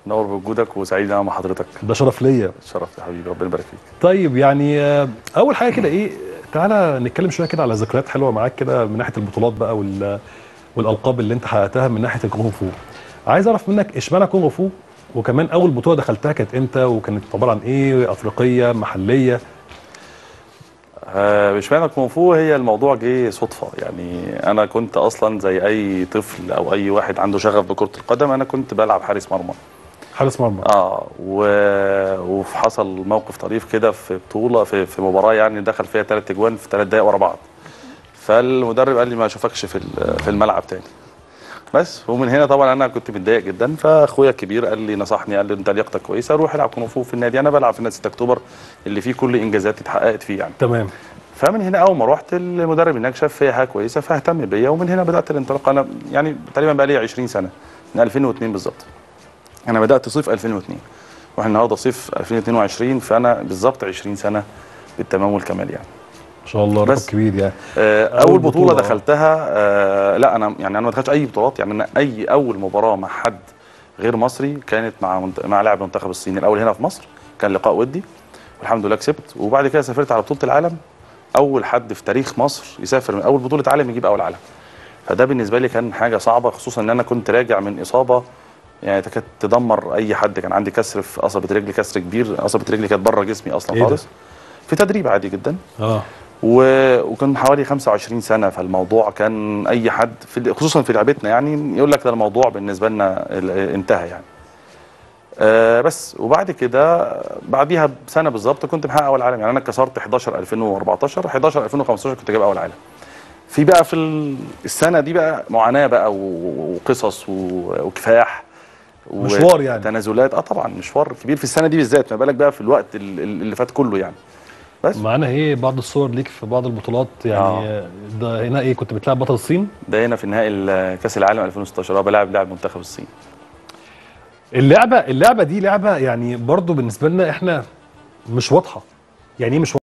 نور بوجودك وسعيد انا مع حضرتك ده شرف ليا شرف يا حبيبي ربنا يبارك فيك طيب يعني آه، اول حاجه كده ايه تعالى نتكلم شويه كده على ذكريات حلوه معاك كده من ناحيه البطولات بقى وال والالقاب اللي انت حققتها من ناحيه الكونغ فو عايز اعرف منك اشمعنى كونغ فو وكمان اول بطوله دخلتها كانت امتى وكانت عباره عن ايه افريقيه محليه آه، مش معنى كونغ فو هي الموضوع جه صدفه يعني انا كنت اصلا زي اي طفل او اي واحد عنده شغف بكره القدم انا كنت بلعب حارس مرمى حارس مرمى اه و... وحصل موقف طريف كده في بطوله في, في مباراه يعني دخل فيها ثلاث اجوان في ثلاث دقائق ورا بعض فالمدرب قال لي ما اشوفكش في ال- في الملعب تاني بس ومن هنا طبعا انا كنت متضايق جدا فاخويا الكبير قال لي نصحني قال لي انت لياقتك كويسه روح العب كونغ فو في النادي انا بلعب في نادي 6 اكتوبر اللي فيه كل انجازاتي اتحققت فيه يعني تمام فمن هنا اول ما رحت المدرب هناك شاف فيا حاجه كويسه فاهتم بيا ومن هنا بدات الانطلاق انا يعني تقريبا بقى لي 20 سنه من 2002 بالظبط انا بدات صيف 2002 واحنا النهارده صيف 2022 فانا بالظبط 20 سنه بالتمام والكمال يعني ما شاء الله رقم بس. كبير يعني آه، أول اول بطوله, بطولة. دخلتها آه لا انا يعني انا ما دخلتش اي بطولات يعني انا اي اول مباراه مع حد غير مصري كانت مع منت... مع لاعب منتخب الصين الاول هنا في مصر كان لقاء ودي والحمد لله كسبت وبعد كده سافرت على بطوله العالم اول حد في تاريخ مصر يسافر من اول بطوله عالم يجيب اول عالم فده بالنسبه لي كان حاجه صعبه خصوصا ان انا كنت راجع من اصابه يعني تكاد تدمر اي حد كان عندي كسر في قصبه رجلي كسر كبير قصبه رجلي كانت بره جسمي اصلا إيه ده؟ خالص في تدريب عادي جدا اه و... وكان حوالي 25 سنه فالموضوع كان اي حد في خصوصا في لعبتنا يعني يقول لك ده الموضوع بالنسبه لنا ال- انتهى يعني آه بس وبعد كده بعديها بسنه بالظبط كنت محقق اول عالم يعني انا كسرت 11 2014 11 2015 كنت جايب اول عالم في بقى في ال- السنه دي بقى معاناه بقى و- وقصص و- وكفاح و- مشوار يعني. تنازلات اه طبعا مشوار كبير في السنه دي بالذات ما بالك بقى في الوقت ال- ال- اللي فات كله يعني بس معانا ايه بعض الصور ليك في بعض البطولات يعني آه. ده هنا ايه كنت بتلعب بطل الصين ده هنا في نهائي ال- كاس العالم 2016 اه بلاعب لاعب منتخب الصين اللعبه اللعبه دي لعبه يعني برضو بالنسبه لنا احنا مش واضحه يعني ايه مش